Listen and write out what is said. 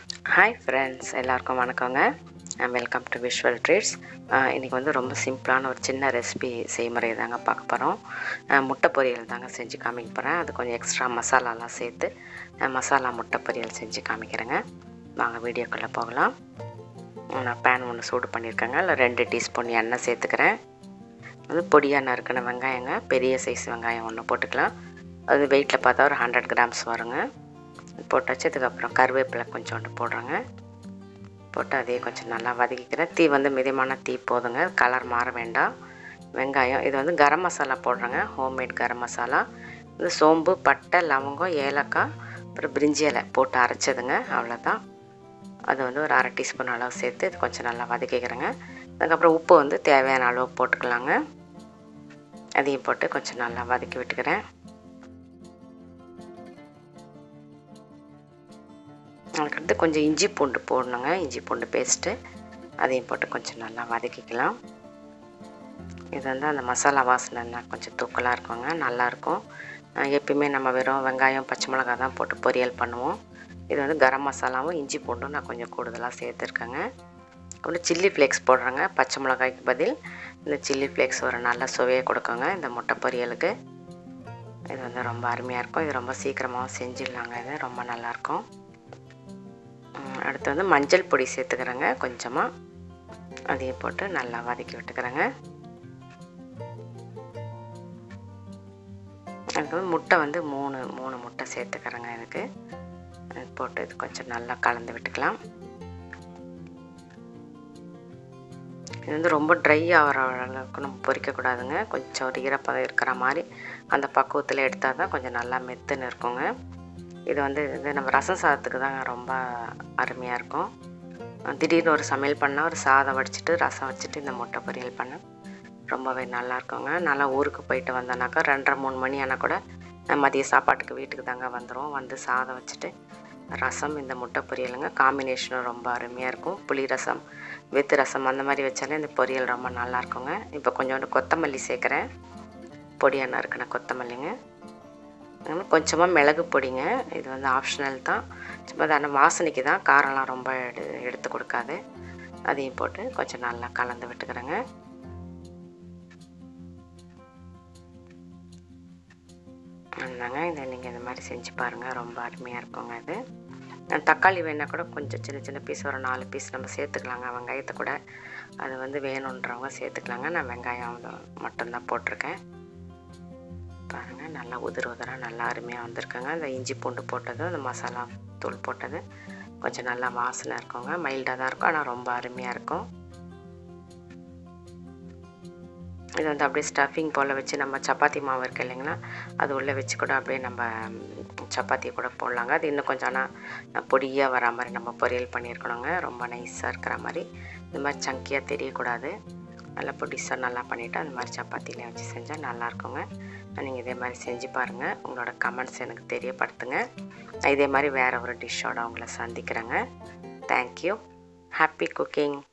hi friends எல்லாருக்கும் வணக்கங்க welcome to visual treats இன்றைக்கி வந்து ரொம்ப சிம்பிளான ஒரு சின்ன ரெசிபி செய்முறை தாங்க பார்க்க போகிறோம் முட்டை பொரியல் தாங்க செஞ்சு காமிக்க போகிறேன் அது கொஞ்சம் எக்ஸ்ட்ரா மசாலாலாம் சேர்த்து அஹ், மசாலா முட்டை பொரியல் செஞ்சு காமிக்கிறேங்க வாங்க வீடியோக்குள்ளே போகலாம் நான் பேன் ஒன்று சூடு பண்ணியிருக்கேங்க இல்லை ரெண்டு டீஸ்பூன் எண்ணெய் சேர்த்துக்கிறேன் அது பொடியாக நறுக்கின வெங்காயங்க பெரிய சைஸ் வெங்காயம் ஒன்று போட்டுக்கலாம் அது வெயிட்டில் பார்த்தா ஒரு ஹண்ட்ரட் கிராம்ஸ் வருங்க போட்டு வச்சதுக்கப்புறம் கருவேப்பிலை கொஞ்சோண்டு போடுறேங்க போட்டு அதையே கொஞ்சம் நல்லா வதக்கிக்கிறேன் தீ வந்து மிதமான தீ போதுங்க கலர் மாற வேண்டாம் வெங்காயம் இது வந்து கரம் மசாலா போடுறேங்க ஹோம்மேட் கரம் மசாலா இது சோம்பு பட்டை லவங்கம் ஏலக்காய் அப்புறம் பிரிஞ்சி இலை போட்டு அரைச்சதுங்க அவ்வளோதான் அது வந்து ஒரு அரை டீஸ்பூன் அளவு சேர்த்து இது கொஞ்சம் நல்லா வதக்கிக்கிறேங்க அதுக்கப்புறம் உப்பு வந்து தேவையான அளவு போட்டுக்கலாங்க அதையும் போட்டு கொஞ்சம் நல்லா வதக்கி விட்டுக்கிறேன் அதுக்கடுத்து கொஞ்சம் இஞ்சி பூண்டு போடணுங்க இஞ்சி பூண்டு பேஸ்ட்டு அதையும் போட்டு கொஞ்சம் நல்லா வதக்கிக்கலாம் இது வந்து அந்த மசாலா வாசனைன்னா கொஞ்சம் தூக்கலாக இருக்குங்க நல்லாயிருக்கும் அஹ் எப்பயுமே நம்ம வெறும் வெங்காயம் பச்சை மிளகாய் தான் போட்டு பொரியல் பண்ணுவோம் இது வந்து கரம் மசாலாவும் இஞ்சி பூண்டும் நான் கொஞ்சம் கூடுதலாக சேர்த்துருக்கேங்க அப்புறம் சில்லி ஃப்ளேக்ஸ் போடுறேங்க பச்சை மிளகாய்க்கு பதில் இந்த சில்லி ஃப்ளேக்ஸ் ஒரு நல்ல சுவையை கொடுக்குங்க இந்த முட்டை பொரியலுக்கு இது வந்து ரொம்ப அருமையாக இருக்கும் இது ரொம்ப சீக்கிரமாகவும் செஞ்சிடலாங்க இது ரொம்ப நல்லாயிருக்கும் ம், அடுத்து வந்து மஞ்சள் பொடி சேர்த்துக்கிறேங்க கொஞ்சமாக அதையும் போட்டு நல்லா வதக்கி விட்டுக்கிறேங்க அதுக்கு வந்து முட்டை வந்து மூணு மூணு முட்டை சேர்த்துக்கிறேங்க எனக்கு அது போட்டு இது கொஞ்சம் நல்லா கலந்து விட்டுக்கலாம் இது வந்து ரொம்ப ட்ரை ஆகிற அளவுக்கு நம்ம பொரிக்கக்கூடாதுங்க கொஞ்சம் ஒரு ஈரப்பதம் இருக்கிற மாதிரி அந்த பக்குவத்தில் எடுத்தால் தான் கொஞ்சம் நல்லா மெத்துன்னு இருக்குங்க இது வந்து இது நம்ம ரசம் சாதத்துக்கு தாங்க ரொம்ப அருமையாக இருக்கும் திடீர்னு ஒரு சமையல் பண்ணால் ஒரு சாதம் வடிச்சிட்டு ரசம் வச்சுட்டு இந்த முட்டை பொரியல் பண்ண ரொம்பவே நல்லா இருக்குங்க நல்லா ஊருக்கு போயிட்டு வந்தோன்னாக்கா ரெண்டரை மூணு மணி ஆனால் கூட அஹ், மதிய சாப்பாட்டுக்கு வீட்டுக்கு தாங்க வந்துடும் வந்து சாதம் வச்சுட்டு ரசம் இந்த முட்டை பொரியலுங்க காம்பினேஷனும் ரொம்ப அருமையாக இருக்கும் புளி ரசம் வெத்து ரசம் அந்த மாதிரி வச்சாலே இந்த பொரியல் ரொம்ப நல்லா இருக்குங்க இப்போ கொஞ்சோண்டு கொத்தமல்லி சேர்க்குறேன் பொடியாக நறுக்கின கொத்தமல்லிங்க அதுமாதிரி கொஞ்சமாக மிளகு பொடிங்க இது வந்து ஆப்ஷனல் தான் சும்மா தானே வாசனைக்கு தான் காரம்லாம் ரொம்ப எடு எடுத்து கொடுக்காது அதையும் போட்டு கொஞ்சம் நல்லா கலந்து விட்டுக்கிறேங்க அந்தாங்க இதை நீங்கள் இந்த மாதிரி செஞ்சு பாருங்கள் ரொம்ப அருமையாக இருக்குங்க இது அஹ் தக்காளி வேணால் கூட கொஞ்சம் சின்ன சின்ன பீஸ் ஒரு நாலு பீஸ் நம்ம சேர்த்துக்கலாங்க வெங்காயத்தை கூட அது வந்து வேணுன்றவங்க சேர்த்துக்கலாங்க நான் வெங்காயம் மட்டும்தான் போட்டிருக்கேன் பாருங்கள் நல்லா உதிர உதிராக நல்லா அருமையாக வந்திருக்குங்க இந்த இஞ்சி பூண்டு போட்டது அந்த மசாலா தூள் போட்டது கொஞ்சம் நல்லா வாசனை இருக்குங்க மைல்டாக தான் இருக்கும் ஆனால் ரொம்ப அருமையாக இருக்கும் இது வந்து அப்படியே ஸ்டஃபிங் போல் வச்சு நம்ம சப்பாத்தி மாவு இருக்கு இல்லைங்களா அது உள்ளே வச்சு கூட அப்படியே நம்ம சப்பாத்தியை கூட போடலாங்க அது இன்னும் கொஞ்சம் ஆனால் பொடியாக வரா மாதிரி நம்ம பொரியல் பண்ணியிருக்கணுங்க ரொம்ப நைஸாக இருக்கிற மாதிரி இந்த மாதிரி சங்கியாக தெரியக்கூடாது நல்லா பொடிசாக நல்லா பண்ணிவிட்டு அந்த மாதிரி சப்பாத்திலே வச்சு செஞ்சால் நல்லாயிருக்குங்க நீங்கள் இதே மாதிரி செஞ்சு பாருங்கள் உங்களோட கமெண்ட்ஸ் எனக்கு தெரியப்படுத்துங்க நான் இதே மாதிரி வேறு ஒரு டிஷ்ஷோட உங்களை சந்திக்கிறேங்க தேங்க்யூ ஹாப்பி குக்கிங்